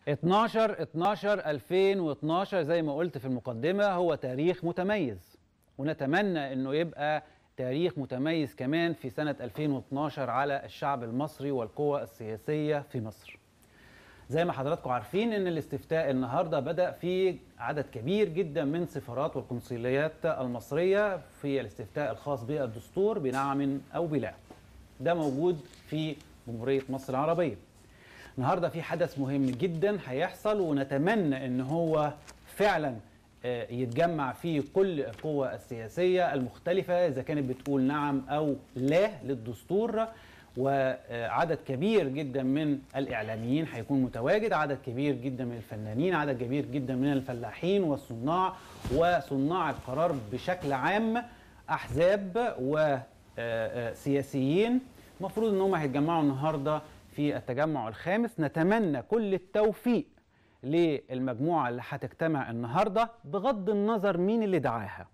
12 12 2012 زي ما قلت في المقدمة هو تاريخ متميز ونتمنى انه يبقى تاريخ متميز كمان في سنة 2012 على الشعب المصري والقوى السياسية في مصر زي ما حضراتكم عارفين ان الاستفتاء النهارده بدأ في عدد كبير جدا من سفارات والقنصليات المصرية في الاستفتاء الخاص بالدستور بنعم او بلا ده موجود في جمهورية مصر العربية النهارده في حدث مهم جدا هيحصل ونتمنى ان هو فعلا آه، يتجمع فيه كل القوى السياسيه المختلفه اذا كانت بتقول نعم او لا للدستور وعدد كبير جدا من الاعلاميين هيكون متواجد عدد كبير جدا من الفنانين عدد كبير جدا من الفلاحين والصناع وصناع القرار بشكل عام احزاب وسياسيين المفروض ان هم هيتجمعوا النهارده في التجمع الخامس نتمنى كل التوفيق للمجموعة اللي هتجتمع النهاردة بغض النظر مين اللي دعاها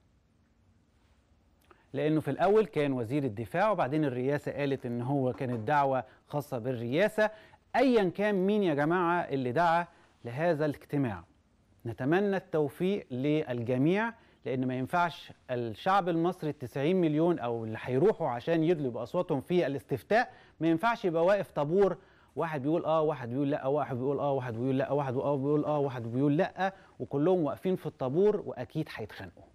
لأنه في الأول كان وزير الدفاع وبعدين الرئاسة قالت إن هو كانت دعوة خاصة بالرئاسة أيا كان مين يا جماعة اللي دعا لهذا الاجتماع نتمنى التوفيق للجميع لان ما ينفعش الشعب المصري ال 90 مليون او اللي هيروحوا عشان يدلوا باصواتهم في الاستفتاء ما ينفعش يبقى واقف طابور واحد بيقول اه واحد بيقول لا واحد بيقول اه واحد بيقول لا واحد اه بيقول اه واحد بيقول لا وكلهم واقفين في الطابور واكيد هيتخانقوا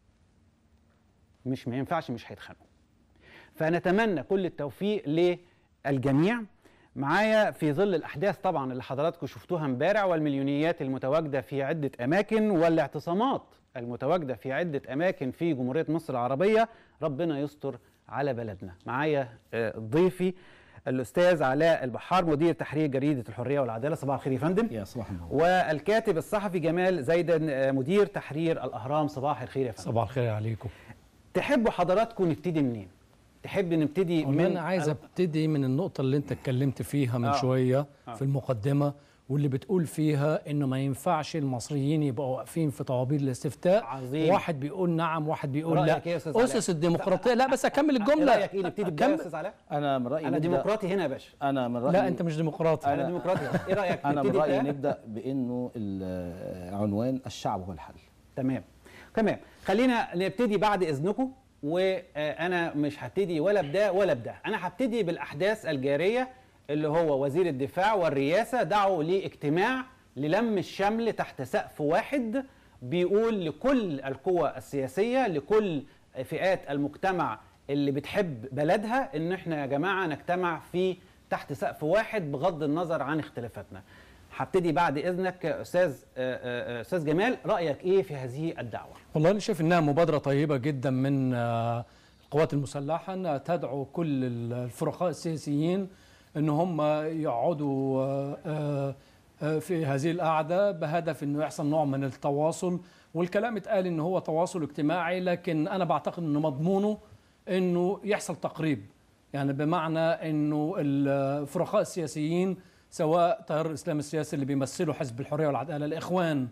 مش ما ينفعش مش هيتخانقوا فنتمنى كل التوفيق للجميع معايا في ظل الاحداث طبعا اللي حضراتكم شفتوها امبارح والمليونيات المتواجده في عده اماكن والاعتصامات المتواجده في عده اماكن في جمهوريه مصر العربيه ربنا يستر على بلدنا معايا آه، ضيفي الاستاذ علاء البحار مدير تحرير جريده الحريه والعداله صباح الخير يا فندم يا صباح النور والكاتب الصحفي جمال زيدان آه، مدير تحرير الاهرام صباح الخير يا فندم صباح الخير عليكم تحبوا حضراتكم نبتدي منين تحب نبتدي والله من انا عايز ابتدي من النقطه اللي انت اتكلمت فيها من آه. آه. شويه آه. آه. في المقدمه واللي بتقول فيها انه ما ينفعش المصريين يبقوا واقفين في طوابير الاستفتاء عظيم. واحد بيقول نعم واحد بيقول لا رأيك إيه يا أستاذ علاء؟ اسس الديمقراطيه لا بس اكمل إيه الجمله رايك ايه نبتدي بدايه يا أكمل- استاذ علاء انا من رايي انا نبدأ- ديمقراطي هنا يا باشا انا من رايي لا انت مش ديمقراطي انا ديمقراطي ايه رايك انا من نبتدي رايي بداية؟ نبدا بانه ال- عنوان الشعب هو الحل تمام تمام خلينا نبتدي بعد اذنكم وانا مش هبتدي ولا بده ولا بده انا هبتدي بالاحداث الجاريه اللي هو وزير الدفاع والرئاسه دعوا لاجتماع للم الشمل تحت سقف واحد بيقول لكل القوى السياسيه لكل فئات المجتمع اللي بتحب بلدها ان احنا يا جماعه نجتمع في تحت سقف واحد بغض النظر عن اختلافاتنا هبتدي بعد اذنك استاذ آه، آه، آه، استاذ جمال رايك ايه في هذه الدعوه والله انا شايف انها مبادره طيبه جدا من آه، القوات المسلحه انها تدعو كل الفرقاء السياسيين ان هم يقعدوا آه، آه، آه، في هذه القعده بهدف انه يحصل نوع من التواصل والكلام اتقال ان هو تواصل اجتماعي لكن انا بعتقد انه مضمونه انه يحصل تقريب يعني بمعنى انه الفرقاء السياسيين سواء تيار الاسلام السياسي اللي بيمثلوا حزب الحريه والعداله الاخوان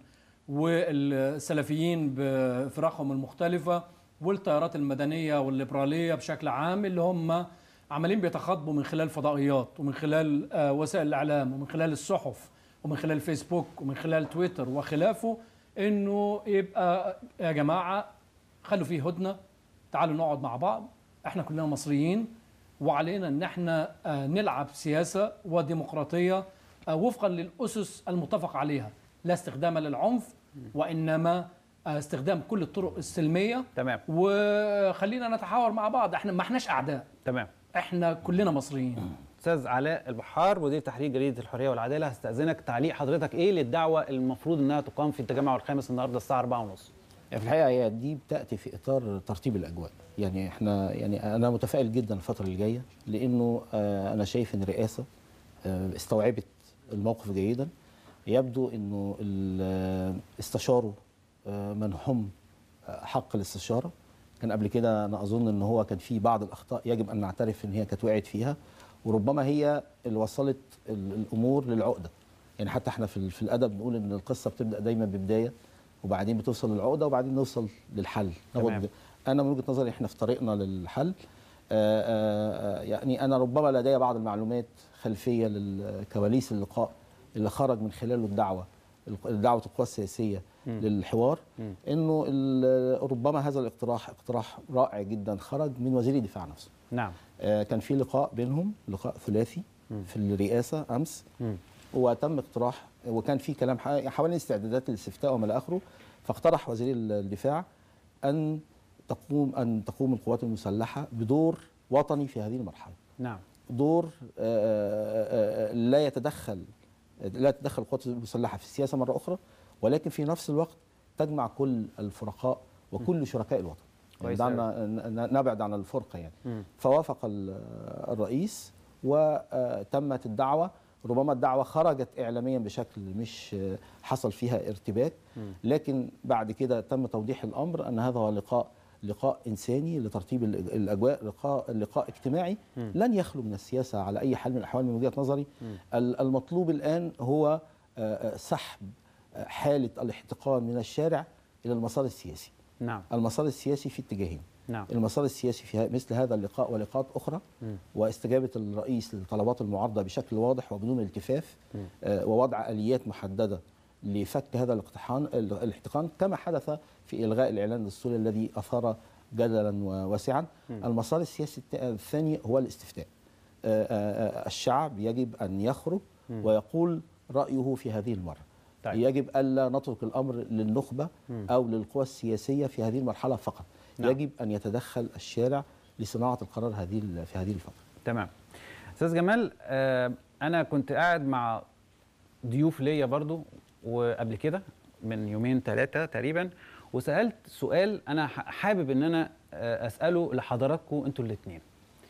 والسلفيين بفرقهم المختلفه والتيارات المدنيه والليبراليه بشكل عام اللي هم عمالين بيتخاطبوا من خلال فضائيات ومن خلال آه، وسائل الاعلام ومن خلال الصحف ومن خلال فيسبوك ومن خلال تويتر وخلافه انه يبقى يا جماعه خلوا فيه هدنه تعالوا نقعد مع بعض احنا كلنا مصريين وعلينا ان احنا آه، نلعب سياسه وديمقراطيه آه، وفقا للاسس المتفق عليها لا استخدام للعنف وانما آه، استخدام كل الطرق السلميه تمام وخلينا نتحاور مع بعض احنا ما احناش اعداء تمام احنا كلنا مصريين استاذ علاء البحار مدير تحرير جريده الحريه والعداله هستاذنك تعليق حضرتك ايه للدعوه المفروض انها تقام في التجمع الخامس النهارده الساعه 4:30 يعني في الحقيقه هي دي بتاتي في اطار ترتيب الاجواء يعني احنا يعني انا متفائل جدا الفتره اللي جايه لانه آه، انا شايف ان الرئاسه آه، استوعبت الموقف جيدا يبدو انه ال- استشاروا آه، من هم آه، حق الاستشاره كان قبل كده انا اظن ان هو كان في بعض الاخطاء يجب ان نعترف ان هي كانت وقعت فيها وربما هي اللي وصلت ال- الامور للعقده يعني حتى احنا في ال- في الادب بنقول ان القصه بتبدا دايما ببدايه وبعدين بتوصل للعقده وبعدين نوصل للحل تمام. ناخد- انا من وجهه نظري احنا في طريقنا للحل آه، آه، آه، يعني انا ربما لدي بعض المعلومات خلفيه لكواليس اللقاء اللي خرج من خلاله الدعوه دعوه القوى السياسيه للحوار انه ال- ربما هذا الاقتراح اقتراح رائع جدا خرج من وزير الدفاع نفسه نعم آه، كان في لقاء بينهم لقاء ثلاثي في الرئاسه امس مم. وتم اقتراح وكان في كلام ح- حوالين استعدادات الاستفتاء وما الى اخره فاقترح وزير الدفاع ان تقوم ان تقوم القوات المسلحه بدور وطني في هذه المرحله نعم دور آه، آه، آه، لا يتدخل لا تتدخل القوات المسلحه في السياسه مره اخرى ولكن في نفس الوقت تجمع كل الفرقاء وكل شركاء الوطن يعني كويس دعنا ن- نبعد عن الفرقه يعني مم. فوافق ال- الرئيس وتمت الدعوه ربما الدعوه خرجت اعلاميا بشكل مش آه، حصل فيها ارتباك لكن بعد كده تم توضيح الامر ان هذا هو لقاء لقاء انساني لترتيب الأج- الاجواء لقاء لقاء اجتماعي لن يخلو من السياسه على اي حال من الاحوال من وجهه نظري ال- المطلوب الان هو آه، آه، سحب آه، حاله الاحتقان من الشارع الى المسار السياسي نعم المسار السياسي في اتجاهين نعم المسار السياسي في ه- مثل هذا اللقاء ولقاءات اخرى واستجابه الرئيس لطلبات المعارضه بشكل واضح وبدون التفاف آه، ووضع اليات محدده لفك هذا الاقتحام ال- الاحتقان كما حدث في الغاء الاعلان الدستوري الذي اثار جدلا واسعا المسار السياسي الت- الثاني هو الاستفتاء آه، آه، آه، الشعب يجب ان يخرج ويقول رايه في هذه المره طيب. يجب الا نترك الامر للنخبه او للقوى السياسيه في هذه المرحله فقط نعم. يجب ان يتدخل الشارع لصناعه القرار هذه ال- في هذه الفتره تمام استاذ جمال آه انا كنت قاعد مع ضيوف ليا برضو وقبل كده من يومين ثلاثه تقريبا وسالت سؤال انا ح- حابب ان انا آه، اساله لحضراتكم انتوا الاثنين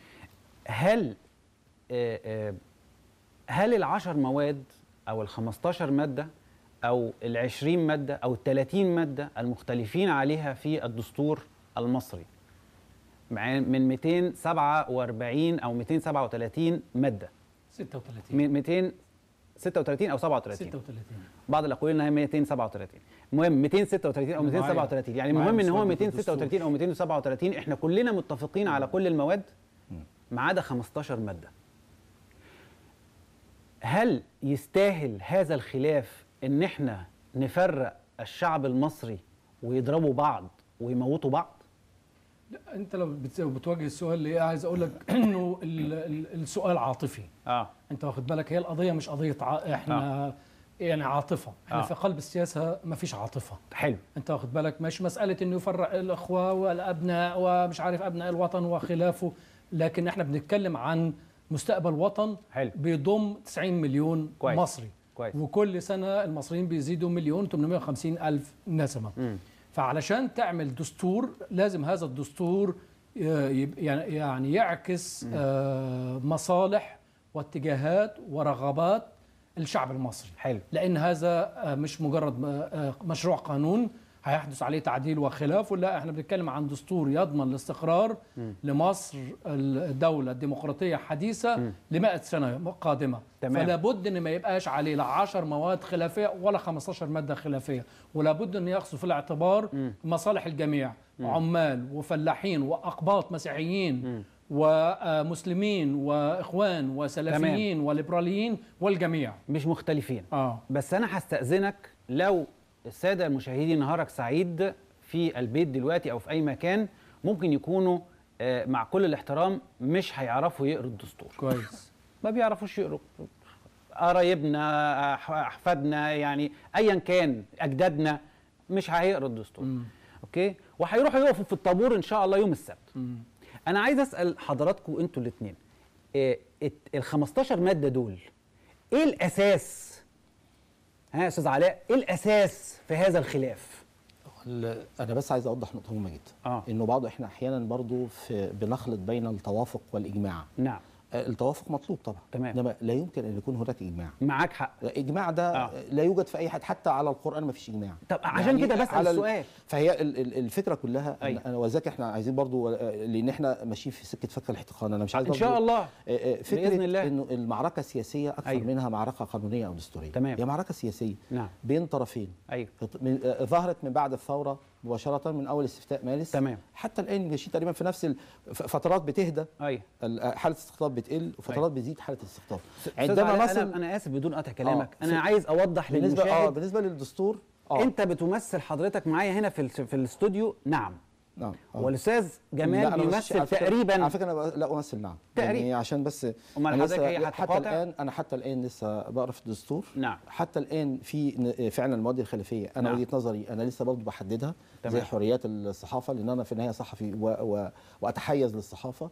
هل آه، آه، هل العشر مواد او الخمستاشر ماده او العشرين ماده او التلاتين ماده المختلفين عليها في الدستور المصري مع- من 247 او 237 ماده 36 من 236 او 37 36 بعض الاقوال انها 237 المهم 236 او معايا. 237 يعني معايا المهم ان هو مسودة 236 او 237 احنا كلنا متفقين على كل المواد ما عدا 15 ماده هل يستاهل هذا الخلاف ان احنا نفرق الشعب المصري ويضربوا بعض ويموتوا بعض لا انت لو بت- بتواجه السؤال اللي عايز اقول لك انه ال- ال- السؤال عاطفي اه انت واخد بالك هي القضيه مش قضيه ع... احنا آه. يعني عاطفه احنا آه. آه. في قلب السياسه ما فيش عاطفه حلو انت واخد بالك مش مساله انه يفرق الاخوه والابناء ومش عارف ابناء الوطن وخلافه لكن احنا بنتكلم عن مستقبل وطن حلو. بيضم 90 مليون كويس. مصري كويس. وكل سنه المصريين بيزيدوا مليون 850 الف نسمه مم. فعلشان تعمل دستور لازم هذا الدستور ي- يب- يعني يعني يعكس آه، مصالح واتجاهات ورغبات الشعب المصري حلو لان هذا آه، مش مجرد م- آه، مشروع قانون هيحدث عليه تعديل وخلافه لا احنا بنتكلم عن دستور يضمن الاستقرار لمصر الدولة الديمقراطية حديثة لمائة سنة قادمة تمام. فلا بد ان ما يبقاش عليه لا 10 مواد خلافية ولا 15 مادة خلافية ولا بد ان ياخذوا في الاعتبار مصالح الجميع عمال وفلاحين واقباط مسيحيين ومسلمين واخوان وسلفيين وليبراليين والجميع مش مختلفين اه بس انا هستاذنك لو الساده المشاهدين نهارك سعيد في البيت دلوقتي او في اي مكان ممكن يكونوا آه، مع كل الاحترام مش هيعرفوا يقروا الدستور كويس ما بيعرفوش يقروا قرايبنا أح- احفادنا يعني ايا كان اجدادنا مش هيقروا الدستور اوكي وهيروحوا يقفوا في الطابور ان شاء الله يوم السبت انا عايز اسال حضراتكم انتوا الاثنين ال 15 ماده دول ايه الاساس ها يا استاذ علاء ايه الاساس في هذا الخلاف ال- انا بس عايز اوضح نقطه مهمه جدا آه. انه بعض احنا احيانا برضو في بنخلط بين التوافق والاجماع نعم آه، التوافق مطلوب طبعا تمام. انما لا يمكن ان يكون هناك اجماع معاك حق الاجماع ده آه. لا يوجد في اي حد حتى على القران ما فيش اجماع طب عشان كده بسأل على ال- السؤال. فهي ال- ال- الفكره كلها أيوة. أيوة. انا وذاك احنا عايزين برضو آه، لان احنا ماشيين في سكه فك الاحتقان انا مش عايز ان شاء برضو- الله آه، آه، فكره بإذن الله. انه المعركه السياسيه اكثر أيوة. أيوة. منها معركه قانونيه او دستوريه تمام. هي معركه سياسيه نعم بين طرفين ايوه من- آه، ظهرت من بعد الثوره مباشره من اول استفتاء مارس تمام. حتى الان ماشيين تقريبا في نفس الفترات بتهدى ايوه ال- حاله الاستقطاب بتقل وفترات بتزيد حاله الاستقطاب عندما عندما مثلا نصل انا اسف بدون قطع كلامك آه، انا في- عايز اوضح بالنسبه اه للمشاهد بالنسبه للدستور اه انت بتمثل حضرتك معايا هنا في الس- في الاستوديو نعم نعم آه. والاستاذ لا، جمال أنا بس- بيمثل على فكرة- تقريبا على فكره انا ب- لا امثل نعم تقريبا. يعني عشان بس أمال أنا حضرتك لسه- إيه، حتى هتقاطع؟ الان انا حتى الان لسه بقرا في الدستور نعم. حتى الان في ن- فعلا المواد الخلافيه انا نعم. وجهه نظري انا لسه برضه بحددها تمام. زي حريات الصحافه لان انا في النهايه صحفي و... و... واتحيز للصحافه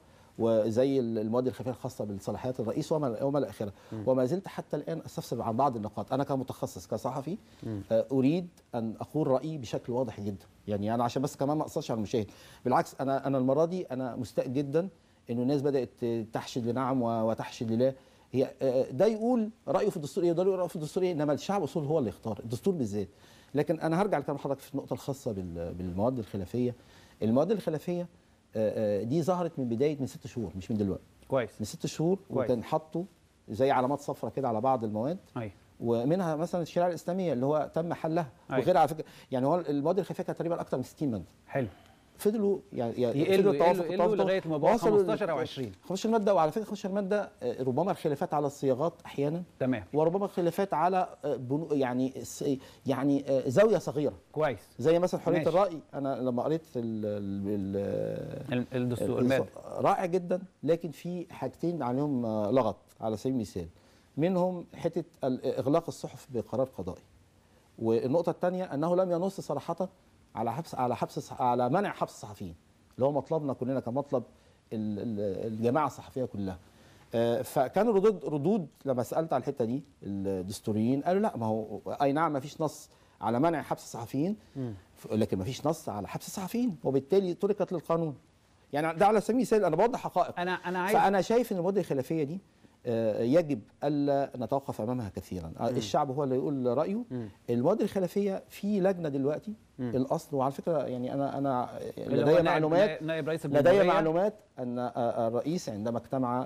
وزي ال- المواد الخلافيه الخاصه بالصلاحيات الرئيس وما وما الى اخره وما زلت حتى الان استفسر عن بعض النقاط انا كمتخصص كصحفي آه، اريد ان اقول رايي بشكل واضح جدا يعني انا عشان بس كمان ما اقصرش على المشاهد بالعكس انا انا المره دي انا مستاء جدا انه الناس بدات تحشد لنعم و- وتحشد لله هي آه، ده يقول رايه في الدستور ايه ده يقول رايه في الدستور ايه انما الشعب اصول هو اللي يختار الدستور بالذات لكن انا هرجع لكلام حضرتك في النقطه الخاصه بال- بالمواد الخلافيه المواد الخلافيه آه، آه، دي ظهرت من بدايه من ست شهور مش من دلوقتي كويس من ست شهور كويس. وكان حطوا زي علامات صفراء كده على بعض المواد ايوه ومنها مثلا الشريعه الاسلاميه اللي هو تم حلها أيوة. وغير على فكره يعني هو المواد الخلافيه كانت تقريبا اكثر من 60 ماده حلو فضلوا يعني يعني يقلوا- فضلوا يقلوا- التوافق- يقلوا التوافق- لغاية ما بقوا وصلوا 15 أو ل- 20. 15 ماده وعلى فكره 15 ماده آه، ربما الخلافات على الصياغات احيانا تمام وربما الخلافات على آه، بنو يعني س- يعني آه، زاويه صغيره كويس زي مثلا حريه ماشي. الراي انا لما قريت ال ال ال ال- الدستور ال- المادة رائع جدا لكن في حاجتين عليهم آه، لغط على سبيل المثال منهم حته ال- اغلاق الصحف بقرار قضائي والنقطه الثانيه انه لم ينص صراحه على حبس على حبس الصح- على منع حبس الصحفيين اللي هو مطلبنا كلنا كمطلب ال- ال- الجماعه الصحفيه كلها آه، فكان ردود ردود لما سالت على الحته دي الدستوريين قالوا لا ما هو اي نعم ما فيش نص على منع حبس الصحفيين ف- لكن ما فيش نص على حبس الصحفيين وبالتالي تركت للقانون يعني ده على سبيل المثال انا بوضح حقائق انا انا عايز فانا شايف ان المده الخلافيه دي آه، يجب الا نتوقف امامها كثيرا آه، الشعب هو اللي يقول رايه المواد الخلافيه في لجنه دلوقتي الاصل وعلى فكره يعني انا انا اللي هو لدي نائب- معلومات نائب رئيس لدي الجمهورية. معلومات ان آه، الرئيس عندما اجتمع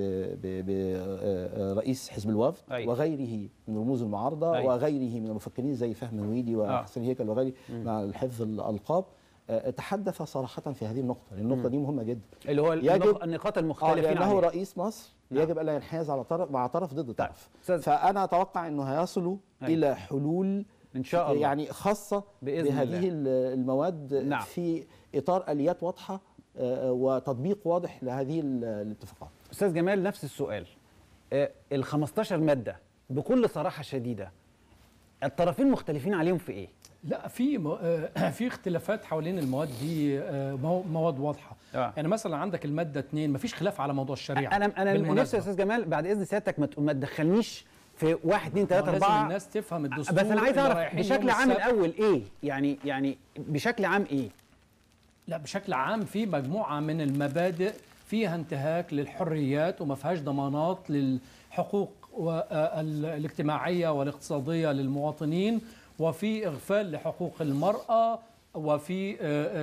برئيس حزب الوفد أيوة. وغيره من رموز المعارضه أيوة. وغيره من المفكرين زي فهم الويدي وحسين هيكل وغيره مع الحفظ الالقاب آه، تحدث صراحه في هذه النقطه لأن النقطه دي مهمه جدا اللي هو يجب- النق- النقاط اه المختلفين لانه عليها. رئيس مصر نعم. يجب الا ينحاز على طرف مع طرف ضد طرف أستاذ- فانا اتوقع انه هيصلوا أيوة. الى حلول ان شاء الله يعني خاصه بإذن بهذه الله. المواد نعم. في اطار اليات واضحه آه، وتطبيق واضح لهذه ال- الاتفاقات استاذ جمال نفس السؤال ال 15 ماده بكل صراحه شديده الطرفين مختلفين عليهم في ايه؟ لا في م- آه، في اختلافات حوالين المواد دي آه، مو- مواد واضحه آه. يعني مثلا عندك الماده 2 مفيش خلاف على موضوع الشريعه انا انا نفسي بالمناسبة. يا استاذ جمال بعد اذن سيادتك ما ت- ما تدخلنيش في 1 2 3 لازم 4 الناس تفهم الدستور بس انا عايز اللي اعرف رايحين بشكل يوم عام السبت. الاول ايه؟ يعني يعني بشكل عام ايه؟ لا بشكل عام في مجموعة من المبادئ فيها انتهاك للحريات وما فيهاش ضمانات للحقوق و- آه، ال- الاجتماعية والاقتصادية للمواطنين وفي إغفال لحقوق المرأة وفي آه،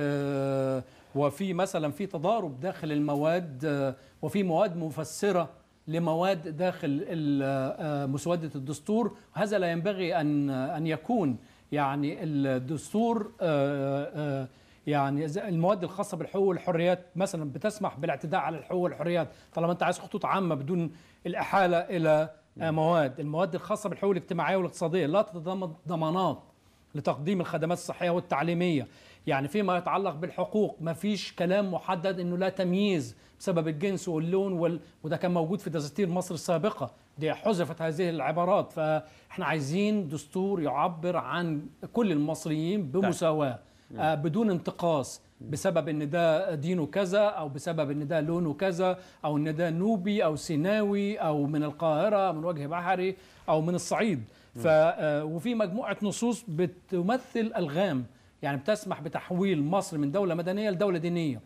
آه، وفي مثلا في تضارب داخل المواد آه، وفي مواد مفسرة لمواد داخل ال- آه، مسودة الدستور هذا لا ينبغي أن أن يكون يعني الدستور آه، آه، يعني زي المواد الخاصه بالحقوق والحريات مثلا بتسمح بالاعتداء على الحقوق والحريات طالما انت عايز خطوط عامه بدون الاحاله الى آه، مواد المواد الخاصه بالحقوق الاجتماعيه والاقتصاديه لا تتضمن ضمانات لتقديم الخدمات الصحيه والتعليميه يعني فيما يتعلق بالحقوق ما فيش كلام محدد انه لا تمييز بسبب الجنس واللون وال... وده كان موجود في دساتير مصر السابقه دي حذفت هذه العبارات فاحنا عايزين دستور يعبر عن كل المصريين بمساواه آه، بدون انتقاص بسبب ان ده دينه كذا او بسبب ان ده لونه كذا او ان ده نوبي او سيناوي او من القاهره من وجه بحري او من الصعيد ف آه، وفي مجموعه نصوص بتمثل الغام يعني بتسمح بتحويل مصر من دوله مدنيه لدوله دينيه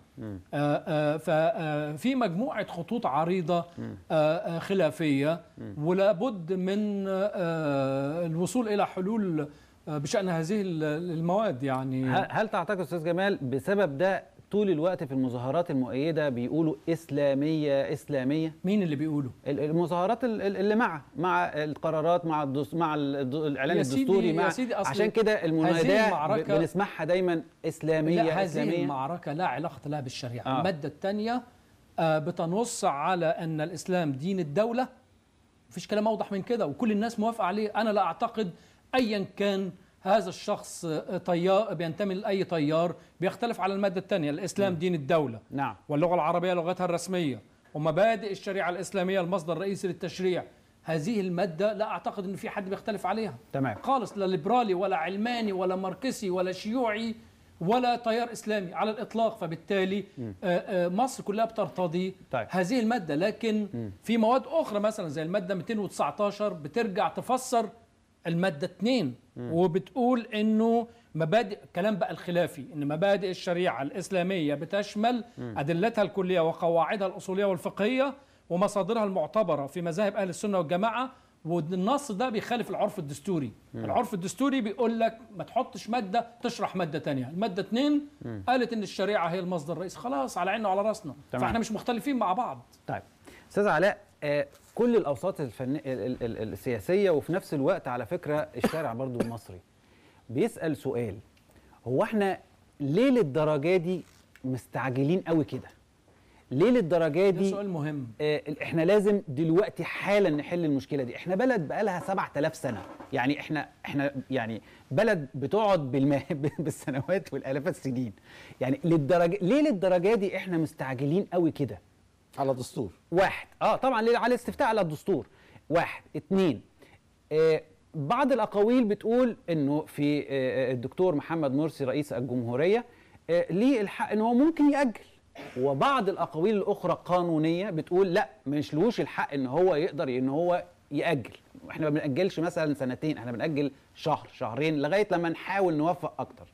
ففي مجموعه خطوط عريضه آه، آه، خلافيه ولا بد من آه، الوصول الى حلول آه، بشان هذه ال- المواد يعني هل هل تعتقد استاذ جمال بسبب ده طول الوقت في المظاهرات المؤيده بيقولوا اسلاميه اسلاميه مين اللي بيقولوا ال- المظاهرات ال- ال- اللي مع مع القرارات مع الدس مع الد- الاعلان يا سيدي- الدستوري يا مع سيدي أصل عشان كده هذه المناداه المعركة- ب- بنسمعها دايما اسلاميه لا هذه اسلاميه المعركة لا علاقة لها بالشريعة آه. المادة الثانية آه، بتنص على أن الإسلام دين الدولة مفيش كلام أوضح من كده وكل الناس موافقة عليه أنا لا أعتقد أيا كان هذا الشخص آه، طيار بينتمي لأي طيار بيختلف على المادة الثانية الإسلام دين الدولة نعم واللغة العربية لغتها الرسمية ومبادئ الشريعة الإسلامية المصدر الرئيسي للتشريع هذه المادة لا أعتقد أن في حد بيختلف عليها تمام خالص لا ليبرالي ولا علماني ولا ماركسي ولا شيوعي ولا تيار اسلامي على الاطلاق فبالتالي آه، آه، مصر كلها بترتضي طيب. هذه الماده لكن في مواد اخرى مثلا زي الماده 219 بترجع تفسر الماده 2 وبتقول انه مبادئ كلام بقى الخلافي ان مبادئ الشريعه الاسلاميه بتشمل ادلتها الكليه وقواعدها الاصوليه والفقهيه ومصادرها المعتبره في مذاهب اهل السنه والجماعه والنص ده بيخالف العرف الدستوري العرف الدستوري بيقول لك ما تحطش ماده تشرح ماده تانية الماده اتنين قالت ان الشريعه هي المصدر الرئيسي خلاص على عيننا وعلى راسنا تمام. فاحنا مش مختلفين مع بعض طيب استاذ علاء آه، كل الاوساط الفن... ال- ال- ال- السياسيه وفي نفس الوقت على فكره الشارع برضو المصري بيسال سؤال هو احنا ليه للدرجه دي مستعجلين قوي كده ليه للدرجه ده دي سؤال مهم آه، احنا لازم دلوقتي حالا نحل المشكله دي احنا بلد بقالها 7000 سنه يعني احنا احنا يعني بلد بتقعد بالما بالسنوات والالاف السنين يعني للدرجه ليه للدرجه دي احنا مستعجلين قوي كده على دستور واحد اه طبعا ليه- على الاستفتاء على الدستور واحد اتنين آه بعض الاقاويل بتقول انه في آه آه، الدكتور محمد مرسي رئيس الجمهوريه آه ليه الحق ان هو ممكن ياجل وبعض الاقاويل الاخرى القانونيه بتقول لا مش لهوش الحق ان هو يقدر ان هو ياجل احنا ما بناجلش مثلا سنتين احنا بناجل شهر شهرين لغايه لما نحاول نوفق اكتر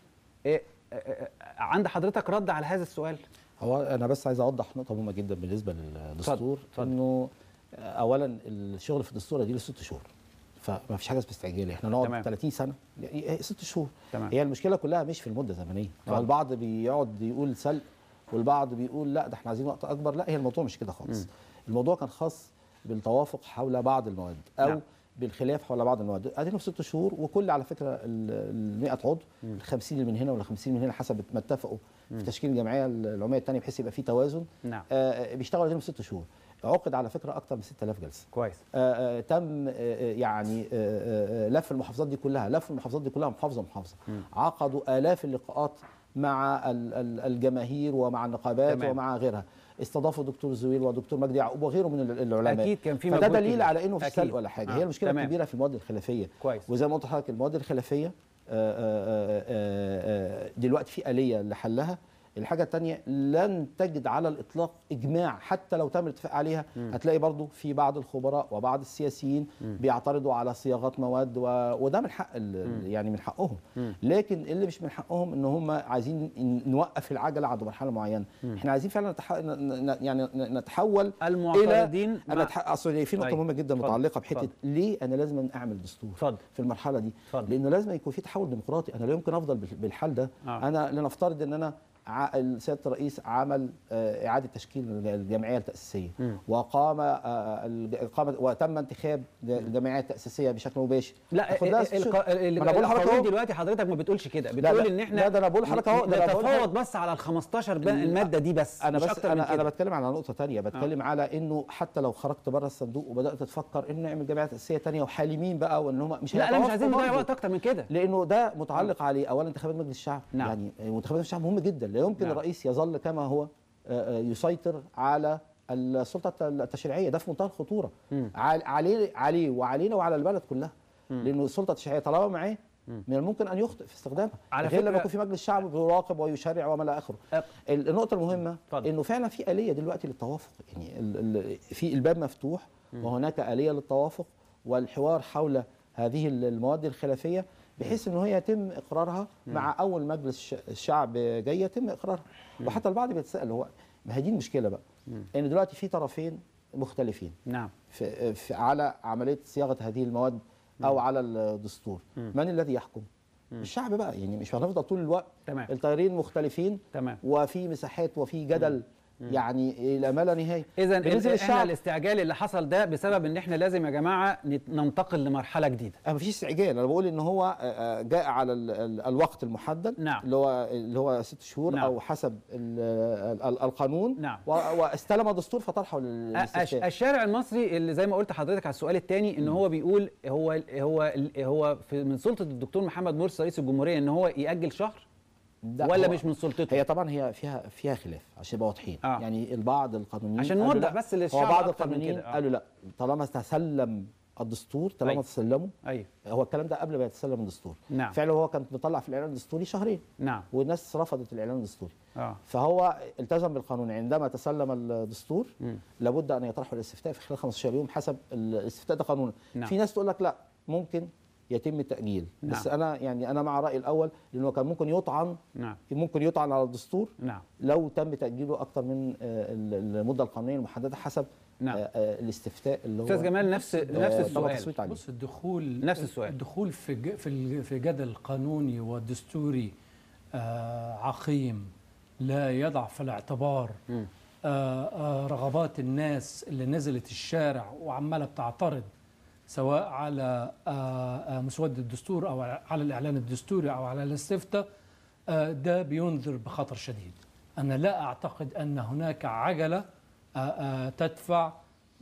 آه آه آه عند حضرتك رد على هذا السؤال هو انا بس عايز اوضح نقطه مهمه جدا بالنسبه للدستور اتفضل. انه اولا الشغل في الدستور دي له ست شهور فما فيش حاجه اسمها استعجال احنا نقعد تمام. 30 سنه يعني إيه ست شهور تمام. هي المشكله كلها مش في المده الزمنيه اتفضل. البعض بيقعد يقول سلق والبعض بيقول لا ده احنا عايزين وقت اكبر لا هي الموضوع مش كده خالص الموضوع كان خاص بالتوافق حول بعض المواد او نعم. بالخلاف حول بعض المواد ادينا في ست شهور وكل على فكره ال 100 عضو ال 50 اللي من هنا ولا 50 من هنا حسب ما اتفقوا في تشكيل الجمعيه العموميه الثانيه بحيث يبقى في توازن نعم آه، بيشتغلوا عليهم ست شهور عقد على فكره اكتر من 6000 جلسه كويس آه، آه، تم آه، آه، يعني آه، آه، لف المحافظات دي كلها لف المحافظات دي كلها محافظه محافظه عقدوا الاف اللقاءات مع ال- ال- الجماهير ومع النقابات تمام. ومع غيرها استضافوا دكتور زويل ودكتور مجدي يعقوب وغيره من ال- العلماء أكيد كان في فده مجهود دليل كبير. على انه في أكيد. سلق ولا حاجه آه، هي المشكله تمام. الكبيره في المواد الخلافيه كويس وزي ما قلت لحضرتك المواد الخلافيه آه، آه، آه، آه، دلوقتي في آلية لحلها الحاجة التانية لن تجد على الإطلاق إجماع حتى لو تم الاتفاق عليها هتلاقي برضو في بعض الخبراء وبعض السياسيين بيعترضوا على صياغات مواد و... وده من حق ال... يعني من حقهم لكن اللي مش من حقهم ان هم عايزين ن- نوقف العجلة عند مرحلة معينة احنا عايزين فعلا نتح... ن... ن... يعني ن- نتحول المعترضين انا مع- أتح... اصل في نقطة أيوة. مهمة جدا اتفضل. متعلقة بحتة اتفضل. ليه انا لازم اعمل دستور اتفضل في المرحله دي اتفضل. لانه لازم يكون في تحول ديمقراطي انا لا يمكن افضل بال- بالحال ده آه. انا لنفترض ان انا ع- سياده الرئيس عمل آه، اعاده تشكيل الج- الجمعيه التاسيسيه مم. وقام آه، الج- قام وتم انتخاب ج- الجمعيه التاسيسيه بشكل مباشر لا تاخد لها ست الق- شهور. ال- ما أنا بقول لحضرتك القانون أهو. دلوقتي حضرتك ما بتقولش كده لا، بتقول لا، ان احنا لا، ده أنا بقول لحضرتك أهو، ده أنا بقول نتفاوض لحضرتك- بس على ال 15 بقى لا، الماده دي بس انا مش بس اكتر من انا كده انا بتكلم على نقطه تانية بتكلم على انه حتى لو خرجت بره الصندوق وبدات تفكر انه نعمل جمعيه تاسيسيه تانية وحالمين بقى وان هم مش لا لا مش هيتوافقوا عايزين نضيع برضه. وقت اكتر من كده لانه ده متعلق عليه اولا انتخابات مجلس الشعب نعم. يعني انتخابات مجلس الشعب مهم جدا لا يمكن نعم. الرئيس يظل كما هو آه، آه، يسيطر على السلطه التشريعيه ده في منتهى الخطوره مم. عل- عليه عليه وعلينا وعلى البلد كلها لانه السلطه التشريعيه طالما معاه من الممكن ان يخطئ في استخدامها على غير لما فكرة- يكون في مجلس الشعب بيراقب ويشرع وما الى اخره أه. النقطه المهمه اتفضل. انه فعلا في اليه دلوقتي للتوافق يعني ال- ال- في الباب مفتوح وهناك اليه للتوافق والحوار حول هذه ال- المواد الخلافيه بحيث انه هي يتم اقرارها مع اول مجلس ش- الشعب جاي يتم اقرارها وحتى البعض بيتساءل هو ما هي دي المشكله بقى ان دلوقتي في طرفين مختلفين نعم في, في على عمليه صياغه هذه المواد او على الدستور من الذي يحكم الشعب بقى يعني مش هنفضل طول الوقت تمام التيارين مختلفين تمام وفي مساحات وفي جدل يعني الى ما لا نهايه اذا بالنسبه احنا للشعب الاستعجال اللي حصل ده بسبب ان احنا لازم يا جماعه نت- ننتقل لمرحله جديده ما فيش استعجال انا بقول ان هو آه، آه، جاء على ال- ال- الوقت المحدد نعم. اللي هو اللي هو ست شهور نعم. او حسب ال- ال- القانون نعم. و- واستلم الدستور فطرحه أش- للاستفتاء الشارع المصري اللي زي ما قلت حضرتك على السؤال الثاني ان هو بيقول هو هو هو في من سلطه الدكتور محمد مرسي رئيس الجمهوريه ان هو ياجل شهر ده ولا هو- مش من سلطته هي طبعا هي فيها فيها خلاف عشان نبقى واضحين آه. يعني البعض القانونيين عشان قالوا نوضح لا. بس هو للشعب بعض أكتر من القانونيين كده، آه. قالوا لا طالما تسلم الدستور طالما أيوة. تسلمه ايوه هو الكلام ده قبل ما يتسلم الدستور نعم. فعلا هو كان مطلع في الاعلان الدستوري شهرين نعم والناس رفضت الاعلان الدستوري اه فهو التزم بالقانون عندما تسلم الدستور مم. لابد ان يطرحوا الاستفتاء في خلال 15 يوم حسب الاستفتاء ده قانونا نعم. في ناس تقول لك لا ممكن يتم التاجيل بس نعم. انا يعني انا مع رايي الاول لانه كان ممكن يطعن نعم ممكن يطعن على الدستور نعم لو تم تاجيله اكتر من آه، ال- المده القانونيه المحدده حسب نعم. آه، آه، الاستفتاء اللي هو استاذ جمال نفس نفس آه، طبعا السؤال تصويت عليه بص الدخول نفس السؤال. الدخول في ج- في ال- في جدل قانوني ودستوري آه، عقيم لا يضع في الاعتبار مم. آه، آه، رغبات الناس اللي نزلت الشارع وعماله بتعترض سواء على آه، آه، مسودة الدستور او على الاعلان الدستوري او على الاستفتاء آه، ده بينذر بخطر شديد انا لا اعتقد ان هناك عجله آه، آه، تدفع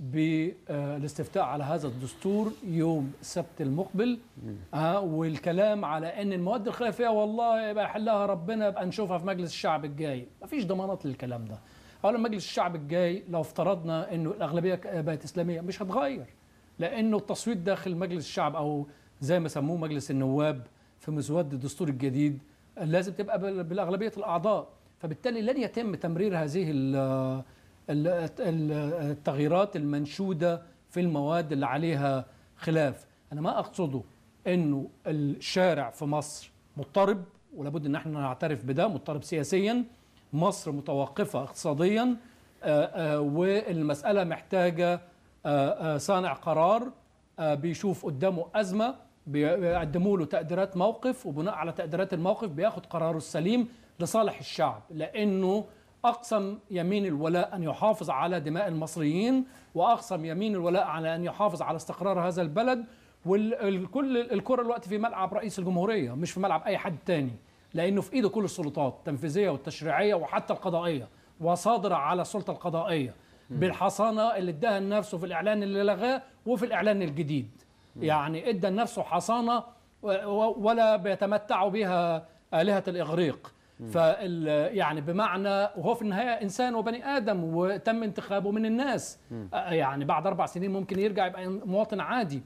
بالاستفتاء على هذا الدستور يوم السبت المقبل آه والكلام على ان المواد الخلافيه والله يبقى يحلها ربنا يبقى نشوفها في مجلس الشعب الجاي مفيش ضمانات للكلام ده اولا مجلس الشعب الجاي لو افترضنا انه الاغلبيه ك- بقت اسلاميه مش هتغير لانه التصويت داخل مجلس الشعب او زي ما سموه مجلس النواب في مسود الدستور الجديد لازم تبقى بال- بالاغلبيه الاعضاء فبالتالي لن يتم تمرير هذه ال- ال- ال- التغييرات المنشوده في المواد اللي عليها خلاف انا ما اقصده انه الشارع في مصر مضطرب ولابد ان احنا نعترف بده مضطرب سياسيا مصر متوقفه اقتصاديا آه، آه، والمساله محتاجه آه، آه، صانع قرار آه، بيشوف قدامه ازمه بيقدموا له تقديرات موقف وبناء على تقديرات الموقف بياخد قراره السليم لصالح الشعب لانه اقسم يمين الولاء ان يحافظ على دماء المصريين واقسم يمين الولاء على ان يحافظ على استقرار هذا البلد والكل الكره الوقت في ملعب رئيس الجمهوريه مش في ملعب اي حد تاني لانه في ايده كل السلطات التنفيذيه والتشريعيه وحتى القضائيه وصادره على السلطه القضائيه بالحصانه اللي اداها لنفسه في الاعلان اللي لغاه وفي الاعلان الجديد يعني ادى لنفسه حصانه و- و- ولا بيتمتعوا بها الهه الاغريق فال يعني بمعنى وهو في النهايه انسان وبني ادم وتم انتخابه من الناس آه، يعني بعد اربع سنين ممكن يرجع يبقى مواطن عادي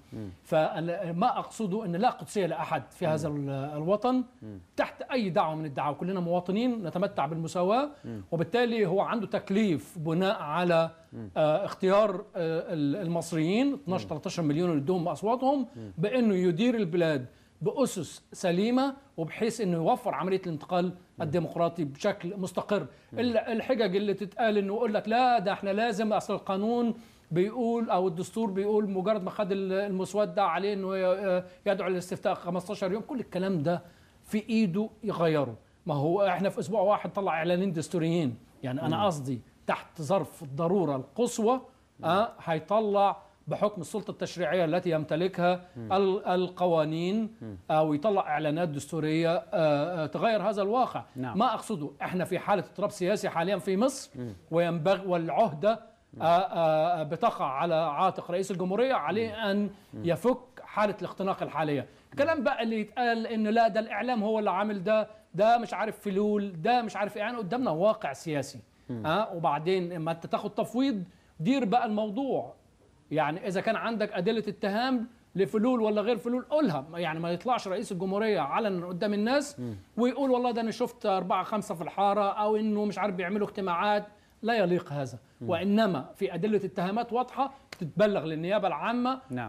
فما اقصده ان لا قدسيه لاحد في هذا ال- الوطن تحت اي دعوه من الدعاوى كلنا مواطنين نتمتع بالمساواه وبالتالي هو عنده تكليف بناء على آه، اختيار آه، ال- المصريين 12 13 مليون اللي ادوهم اصواتهم بانه يدير البلاد باسس سليمه وبحيث انه يوفر عمليه الانتقال الديمقراطي بشكل مستقر ال- الحجج اللي تتقال انه يقول لك لا ده احنا لازم اصل القانون بيقول او الدستور بيقول مجرد ما خد ال- المسوده عليه انه ي- يدعو للاستفتاء 15 يوم كل الكلام ده في ايده يغيره ما هو احنا في اسبوع واحد طلع اعلانين دستوريين يعني انا قصدي تحت ظرف الضروره القصوى أه هيطلع بحكم السلطة التشريعية التي يمتلكها ال- القوانين أو يطلع إعلانات دستورية آه، آه، تغير هذا الواقع نعم. ما أقصده إحنا في حالة اضطراب سياسي حاليا في مصر وينبغي والعهدة آه، آه، بتقع على عاتق رئيس الجمهورية عليه أن يفك حالة الاختناق الحالية الكلام بقى اللي يتقال إن لا ده الإعلام هو اللي عامل ده ده مش عارف فلول ده مش عارف إيه يعني قدامنا واقع سياسي ها وبعدين اما انت تاخد تفويض دير بقى الموضوع يعني اذا كان عندك ادله اتهام لفلول ولا غير فلول قولها يعني ما يطلعش رئيس الجمهوريه علنا قدام الناس ويقول والله ده انا شفت أربعة خمسة في الحاره او انه مش عارف بيعملوا اجتماعات لا يليق هذا وانما في ادله اتهامات واضحه تتبلغ للنيابه العامه نعم.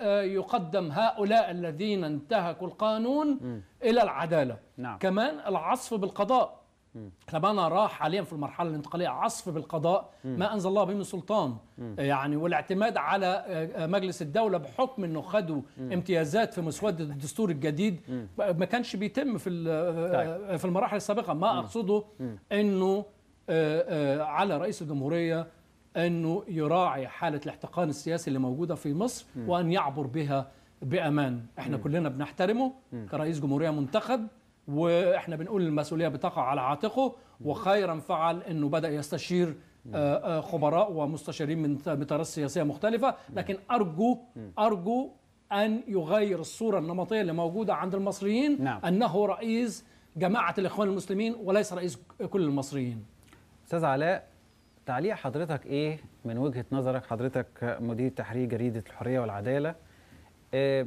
ويقدم هؤلاء الذين انتهكوا القانون الى العداله نعم. كمان العصف بالقضاء احنا بقى نراه حاليا في المرحله الانتقاليه عصف بالقضاء ما انزل الله به من سلطان يعني والاعتماد على آه، آه، مجلس الدوله بحكم انه خدوا امتيازات في مسوده الدستور الجديد ما كانش بيتم في ال- آه، في المراحل السابقه ما اقصده انه آه، آه، على رئيس الجمهوريه انه يراعي حاله الاحتقان السياسي اللي موجوده في مصر وان يعبر بها بامان احنا كلنا بنحترمه كرئيس جمهوريه منتخب واحنا بنقول المسؤوليه بتقع على عاتقه وخيرا فعل انه بدا يستشير آه، آه، خبراء ومستشارين من من تيارات سياسيه مختلفه لكن ارجو ارجو ان يغير الصوره النمطيه اللي موجوده عند المصريين نعم. انه رئيس جماعه الاخوان المسلمين وليس رئيس كل المصريين استاذ علاء تعليق حضرتك ايه من وجهه نظرك حضرتك مدير تحرير جريده الحريه والعداله آه،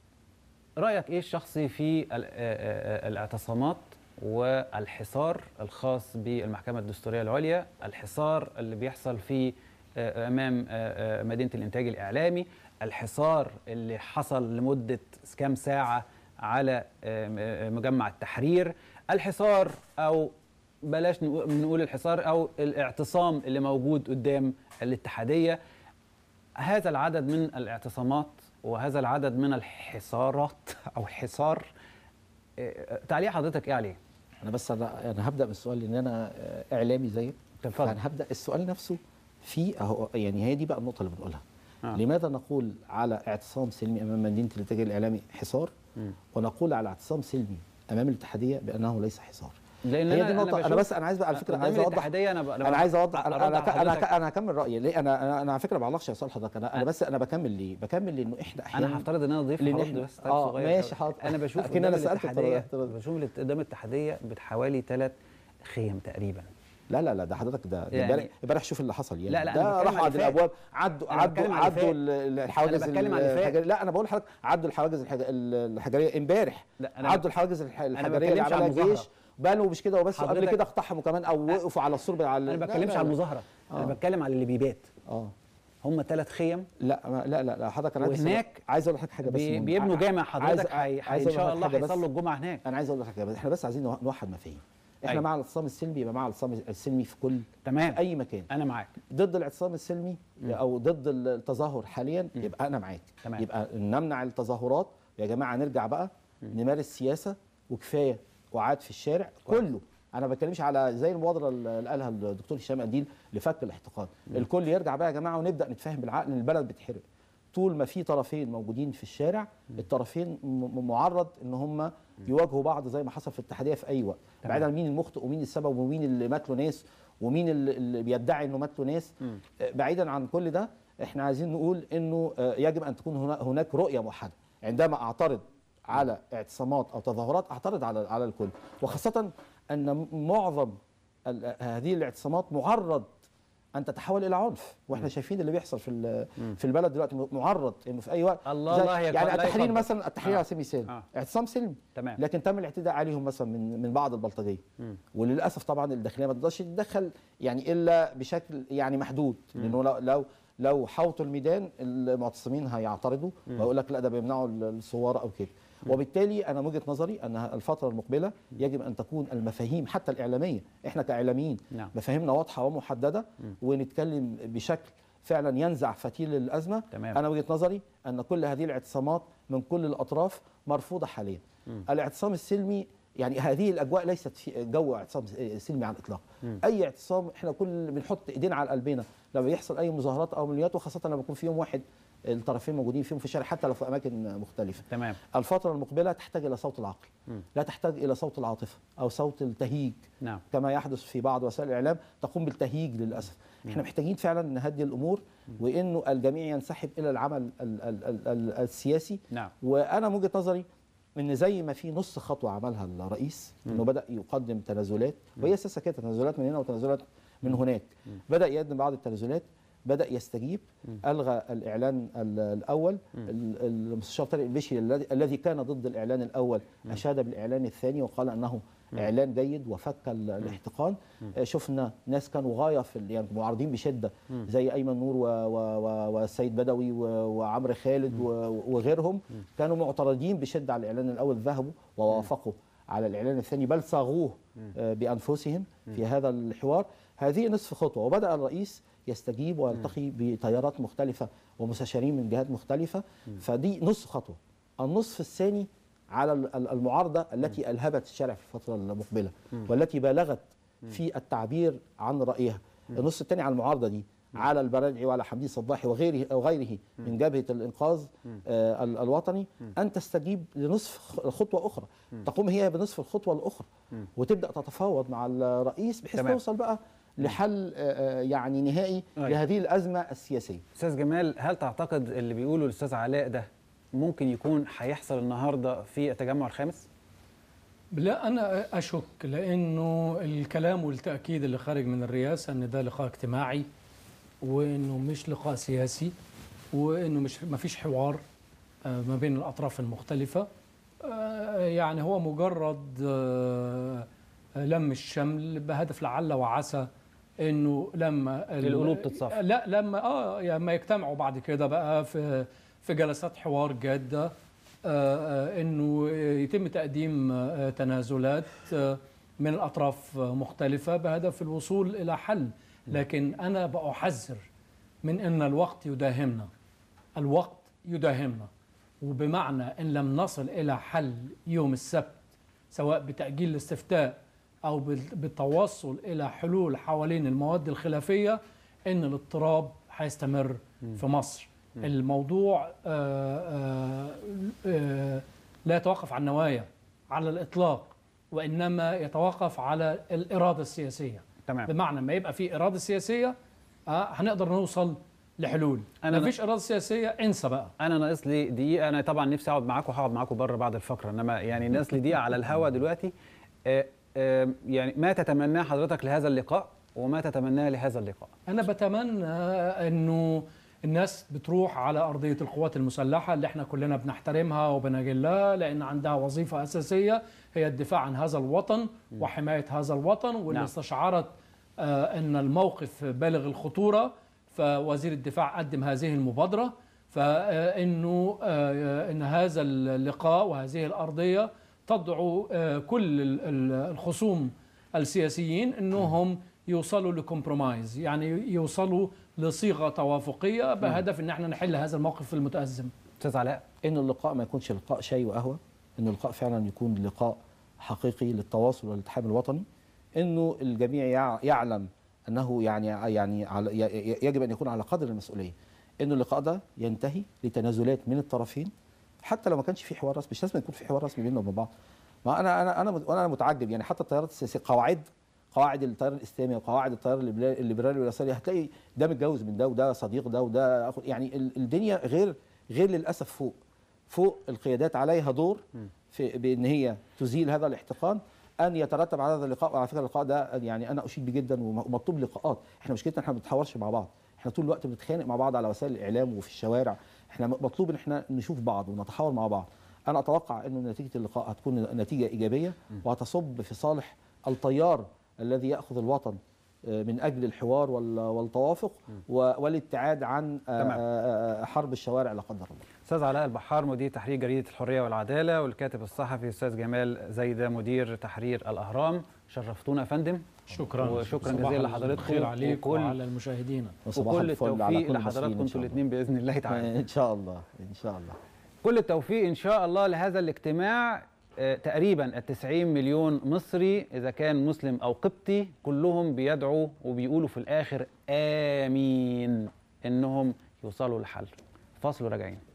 رايك ايه الشخصي في ال- آه، آه، الاعتصامات والحصار الخاص بالمحكمه الدستوريه العليا الحصار اللي بيحصل في آه، امام آه، آه، مدينه الانتاج الاعلامي الحصار اللي حصل لمده كام ساعه على آه، آه، مجمع التحرير الحصار او بلاش نقول نقول الحصار او الاعتصام اللي موجود قدام الاتحاديه هذا العدد من الاعتصامات وهذا العدد من الحصارات او حصار آه، تعليق حضرتك ايه عليه؟ انا بس انا انا هبدا بالسؤال لان انا آه، اعلامي زيك اتفضل. فانا هبدا السؤال نفسه في اهو يعني هي دي بقى النقطه اللي بنقولها آه. لماذا نقول على اعتصام سلمي امام مدينه الانتاج الاعلامي حصار ونقول على اعتصام سلمي امام الاتحاديه بانه ليس حصار لان هي أنا- دي أنا النقطه انا بشوف بس انا عايز بقى على فكره قدام عايز اوضح الاتحاديه انا ب... انا عايز اوضح انا أرد انا على انا, حضرتك. أنا هكمل رايي ليه انا انا, أنا على فكره ما بعلقش يا صالح حضرتك انا انا بس انا بكمل ليه بكمل لانه احنا احيانا انا هفترض ان انا ضيف لأن هرد إحنا- بس تعليق آه، صغير ماشي، أوي. حاضر. انا بشوف أكيد قدام أنا سألت الاتحاديه افترض. بشوف الات- قدام الاتحاديه بحوالي ثلاث خيم تقريبا لا لا لا ده حضرتك ده ده يعني- امبارح امبارح شوف اللي حصل يعني لا، لا، أنا ده بتكلم راحوا على عند اللي فات. الابواب عدوا أنا عدوا بتكلم على اللي عدوا فات. ال- ال- الحواجز أنا بتكلم على اللي فات. الحجريه لا انا بقول لحضرتك عدوا الحواجز الحج- ال- الحجريه امبارح لا، أنا عدوا الحواجز الح- الحجريه اللي بتكلمش عن عملها المظاهرة. الجيش بانوا مش كده وبس وقبل حضرتك- كده اقتحموا كمان او وقفوا على السور على انا ما لا، بتكلمش لا، على لا. المظاهره آه. انا بتكلم على اللي بيبات اه هم ثلاث خيم لا ما لا لا لا حضرتك انا عايز وهناك عايز اقول لحضرتك حاجه بس بي- مهمة. بيبنوا جامع عايز- حضرتك هي- عايز هي- ان أقول شاء لحضرتك الله حاجة بس. هيصلوا الجمعه هناك انا عايز اقول لك حاجه بس احنا بس عايزين نوح- نوحد مفاهيم احنا أيوة. مع الاعتصام السلمي يبقى مع الاعتصام السلمي في كل تمام اي مكان انا معاك ضد الاعتصام السلمي او ضد التظاهر حاليا يبقى انا معاك تمام. يبقى نمنع التظاهرات يا جماعه نرجع بقى نمارس سياسه وكفايه وعاد في الشارع كله انا ما بتكلمش على زي المبادره اللي قالها الدكتور هشام قنديل لفك الاحتقان الكل يرجع بقى يا جماعه ونبدا نتفاهم بالعقل ان البلد بتحرق طول ما في طرفين موجودين في الشارع الطرفين م- معرض ان هم يواجهوا بعض زي ما حصل في الاتحاديه في اي وقت تمام. بعيدا عن مين المخطئ ومين السبب ومين اللي مات له ناس ومين اللي- اللي بيدعي انه مات له ناس آه، بعيدا عن كل ده احنا عايزين نقول انه آه، يجب ان تكون هنا- هناك رؤيه موحده عندما اعترض على اعتصامات او تظاهرات اعترض على على الكل وخاصه ان معظم ال- هذه الاعتصامات معرض ان تتحول الى عنف واحنا شايفين اللي بيحصل في ال- في البلد دلوقتي معرض انه في اي وقت الله زي- الله يك- يعني لا التحرير يفضل. مثلا التحرير آه. على سبيل المثال آه. اعتصام سلمي تمام لكن تم الاعتداء عليهم مثلا من من بعض البلطجيه وللاسف طبعا الداخليه ما تقدرش تتدخل يعني الا بشكل يعني محدود لانه لو لو لو حوطوا الميدان المعتصمين هيعترضوا ويقول لك لا ده بيمنعوا الثوار او كده وبالتالي انا من وجهه نظري ان الفتره المقبله يجب ان تكون المفاهيم حتى الاعلاميه احنا كاعلاميين نعم. مفاهيمنا واضحه ومحدده ونتكلم بشكل فعلا ينزع فتيل الازمه تمام. انا وجهه نظري ان كل هذه الاعتصامات من كل الاطراف مرفوضه حاليا الاعتصام السلمي يعني هذه الاجواء ليست في جو اعتصام سلمي على الاطلاق اي اعتصام احنا كل بنحط ايدينا على قلبنا لما يحصل اي مظاهرات او مليونات وخاصه لما يكون في يوم واحد الطرفين موجودين فيهم في الشارع حتى لو في اماكن مختلفه تمام الفتره المقبله تحتاج الى صوت العقل لا تحتاج الى صوت العاطفه او صوت التهيج نعم كما يحدث في بعض وسائل الاعلام تقوم بالتهيج للاسف احنا محتاجين فعلا نهدي الامور وانه الجميع ينسحب الى العمل ال ال ال ال السياسي نعم وانا من وجهه نظري ان زي ما في نص خطوه عملها الرئيس انه بدا يقدم تنازلات وهي اساسا كده تنازلات من هنا وتنازلات من هناك بدا يقدم بعض التنازلات بدا يستجيب الغى الاعلان ال- الاول ال- المستشار طارق البشري الذي الذي كان ضد الاعلان الاول اشاد بالاعلان الثاني وقال انه اعلان جيد وفك ال- الاحتقان آه، شفنا ناس كانوا غايه في ال- يعني معارضين بشده زي ايمن نور و- و- و- والسيد بدوي و- وعمرو خالد و- وغيرهم كانوا معترضين بشده على الاعلان الاول ذهبوا ووافقوا على الاعلان الثاني بل صاغوه آه، بانفسهم في هذا الحوار هذه نصف خطوه وبدا الرئيس يستجيب ويلتقي بتيارات مختلفه ومستشارين من جهات مختلفه فدي نصف خطوه النصف الثاني على ال- ال- المعارضه التي الهبت الشارع في الفتره المقبله والتي بالغت في التعبير عن رايها النص الثاني على المعارضه دي على البرادعي وعلى حمدين صباحي وغيره وغيره من جبهه الانقاذ آه، ال- الوطني ان تستجيب لنصف خ- خطوه اخرى تقوم هي بنصف الخطوه الاخرى وتبدا تتفاوض مع الرئيس بحيث تمام. توصل بقى لحل آه، آه، يعني نهائي أيوة. لهذه الازمه السياسيه استاذ جمال هل تعتقد اللي بيقوله الاستاذ علاء ده ممكن يكون هيحصل النهارده في التجمع الخامس لا انا اشك لانه الكلام والتاكيد اللي خارج من الرئاسه ان ده لقاء اجتماعي وانه مش لقاء سياسي وانه مش ما فيش حوار آه، ما بين الاطراف المختلفه آه، يعني هو مجرد آه، لم الشمل بهدف لعل وعسى انه لما ال- القلوب تتصافى. لا لما اه لما يجتمعوا بعد كده بقى في في جلسات حوار جاده آه، آه، انه يتم تقديم آه، تنازلات آه، من الاطراف آه، مختلفه بهدف الوصول الى حل لكن انا بأحذر من ان الوقت يداهمنا الوقت يداهمنا وبمعنى ان لم نصل الى حل يوم السبت سواء بتاجيل الاستفتاء او بال- بالتوصل الى حلول حوالين المواد الخلافيه ان الاضطراب هيستمر في مصر الموضوع آه، آه، آه، لا يتوقف عن النوايا على الاطلاق وانما يتوقف على الاراده السياسيه تمام بمعنى ما يبقى في اراده سياسيه آه، هنقدر نوصل لحلول أنا- ما فيش اراده سياسيه انسى بقى انا ناقص لي دقيقه انا طبعا نفسي اقعد معاكم وهقعد معاكم بره بعد الفقره انما يعني ناقص لي دقيقه على الهوا دلوقتي آه، آه، يعني ما تتمناه حضرتك لهذا اللقاء وما تتمناه لهذا اللقاء انا بتمنى انه الناس بتروح على ارضيه القوات المسلحه اللي احنا كلنا بنحترمها وبنجلها لان عندها وظيفه اساسيه هي الدفاع عن هذا الوطن وحمايه هذا الوطن واللي نعم. استشعرت آه، ان الموقف بالغ الخطوره فوزير الدفاع قدم هذه المبادره فانه ان هذا اللقاء وهذه الارضيه تدعو آه، كل ال- ال- الخصوم السياسيين انهم يوصلوا لكومبرومايز يعني يوصلوا لصيغه توافقيه بهدف ان احنا نحل هذا الموقف المتازم استاذ علاء ان اللقاء ما يكونش لقاء شاي وقهوه ان اللقاء فعلا يكون لقاء حقيقي للتواصل والالتحام الوطني انه الجميع يع- يعلم انه يعني يعني على ي- ي- يجب ان يكون على قدر المسؤوليه انه اللقاء ده ينتهي لتنازلات من الطرفين حتى لو ما كانش في حوار رسمي مش لازم يكون في حوار رسمي بيننا وبين بعض ما انا انا انا مت- انا متعجب يعني حتى التيارات السياسيه قواعد قواعد التيار الاسلامي وقواعد التيار الليبرالي الليبرالي واليساري هتلاقي ده متجوز من ده وده صديق ده وده أخو يعني ال- الدنيا غير غير للاسف فوق فوق القيادات عليها دور في بان هي تزيل هذا الاحتقان ان يترتب على هذا اللقاء وعلى فكره اللقاء ده يعني انا اشيد بيه جدا وم- ومطلوب لقاءات احنا مشكلتنا احنا ما بنتحاورش مع بعض احنا طول الوقت بنتخانق مع بعض على وسائل الاعلام وفي الشوارع احنا م- مطلوب ان احنا نشوف بعض ونتحاور مع بعض انا اتوقع انه نتيجه اللقاء هتكون نتيجه ايجابيه وهتصب في صالح التيار الذي ياخذ الوطن آه، من اجل الحوار وال- والتوافق و- والابتعاد عن آه، تمام. آه، آه، حرب الشوارع لا قدر الله استاذ علاء البحار مدير تحرير جريده الحريه والعداله والكاتب الصحفي استاذ جمال زايده مدير تحرير الاهرام شرفتونا يا فندم شكرا وشكرا صباح جزيلا لحضراتكم الخير عليك وكل- وعلى المشاهدين وصباح وكل الفل على التوفيق كل لحضراتكم المصريين إن انتوا شاء الله. الاثنين باذن الله تعالى ان شاء الله ان شاء الله كل التوفيق ان شاء الله لهذا الاجتماع آه، تقريبا التسعين مليون مصري اذا كان مسلم او قبطي كلهم بيدعوا وبيقولوا في الاخر امين انهم يوصلوا لحل فاصل وراجعين